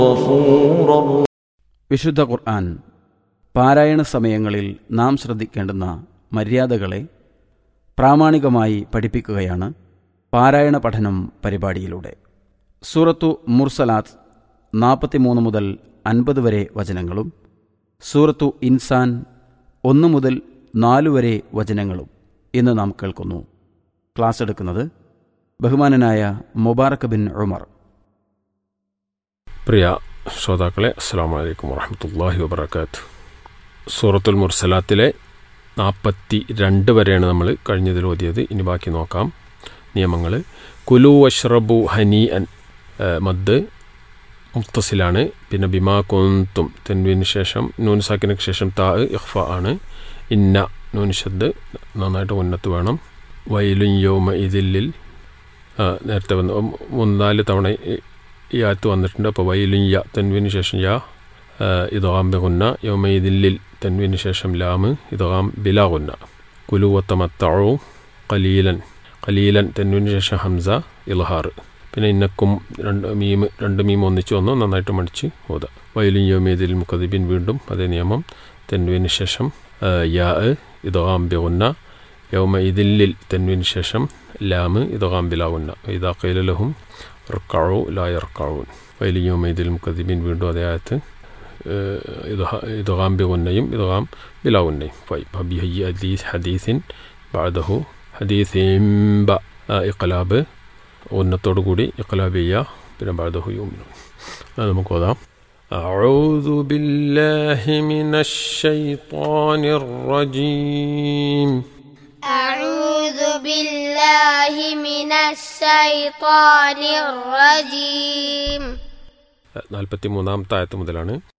غفورا വിശുദ്ധ ഖുർആൻ പാരായണ സമയങ്ങളിൽ നാം ശ്രദ്ധിക്കേണ്ടുന്ന മര്യാദകളെ പ്രാമാണികമായി പഠിപ്പിക്കുകയാണ് പാരായണ പഠനം പരിപാടിയിലൂടെ സൂറത്തു മുർസലാത്ത് നാൽപ്പത്തിമൂന്ന് മുതൽ അൻപത് വരെ വചനങ്ങളും സൂറത്തു ഇൻസാൻ ഒന്ന് മുതൽ നാലു വരെ വചനങ്ങളും ഇന്ന് നാം കേൾക്കുന്നു ക്ലാസ് എടുക്കുന്നത് ബഹുമാനനായ മുബാറക് ബിൻ ഉമർ പ്രിയ ശ്രോതാക്കളെ അസ്സാം വലൈക്കും വറഹമത്തല്ലാഹി വബർക്കാത്ത് സൂറത്തുൽ മുർസലാത്തിലെ നാൽപ്പത്തി രണ്ട് വരെയാണ് നമ്മൾ കഴിഞ്ഞതിൽ ഓതിയത് ഇനി ബാക്കി നോക്കാം നിയമങ്ങൾ കുലു വഷ്റബു ഹനി അൻ ഏഹ് മദ് മുക്തസിലാണ് പിന്നെ ബിമാ കൊന്തും തെൻവിന് ശേഷം നൂൻസാക്കിന് ശേഷം താ ഇഖ്ഫ ആണ് ഇന്ന നൂൻഷദ് നന്നായിട്ട് ഉന്നത്ത് വേണം വയലും യോമ ഇതില്ലിൽ ആ, നേരത്തെ വന്ന് മൂന്നാല് തവണ ഈ- ഈ ആയത്ത് വന്നിട്ടുണ്ട് അപ്പോൾ വൈലുൻ യ തെൻവിന് ശേഷം യാ ഇതാം ബിഗുന്ന യോമയിദില്ലിൽ തെൻവിന് ശേഷം ലാമ് ഇതാം ബിലാഗുന്ന കുലുവത്തമത്തഴു കലീലൻ കലീലൻ തെൻവിന് ശേഷം ഹംസ ഇൽഹാർ പിന്നെ ഇന്നക്കും രണ്ട് മീം രണ്ട് മീം ഒന്നിച്ച് വന്നു നന്നായിട്ട് മടിച്ച് ഓത വയലുൻ യോമയിദിൽ മുഖദിബിൻ വീണ്ടും അതേ നിയമം തെൻവിന് ശേഷം ആ, യാ ഇതാം ബിഗുന്ന യൗമ ഇതില്ലിൽ തെൻവിന് ശേഷം ലാമ് ഇതാം ബിലാവുന്ന ഇതാ കൈലലഹും ഇർക്കാവു ലാ ഇർക്കാവൂൻ വൈലിയോമ ഇതിൽ മുക്കദിബിൻ വീണ്ടും അതേ ആയത്ത് ഇതുഹാം ബിഗുന്നയും ഇതുഹാം ബിലാവുന്നയും ഫൈ ഫബിഹി അദീസ് ഹദീസിൻ ബാദഹു ഹദീസിം ബ ഇഖലാബ് ഉന്നത്തോടു കൂടി ഇഖലാബ് ചെയ്യുക പിന്നെ ബാദഹു യൂമിനു അത് നമുക്ക് ഓതാം أعوذ بالله من الشيطان الرجيم أعوذ بالله من الشيطان الرجيم നാൽപ്പത്തി മൂന്നാമത്തെ ആയത്ത് മുതലാണ്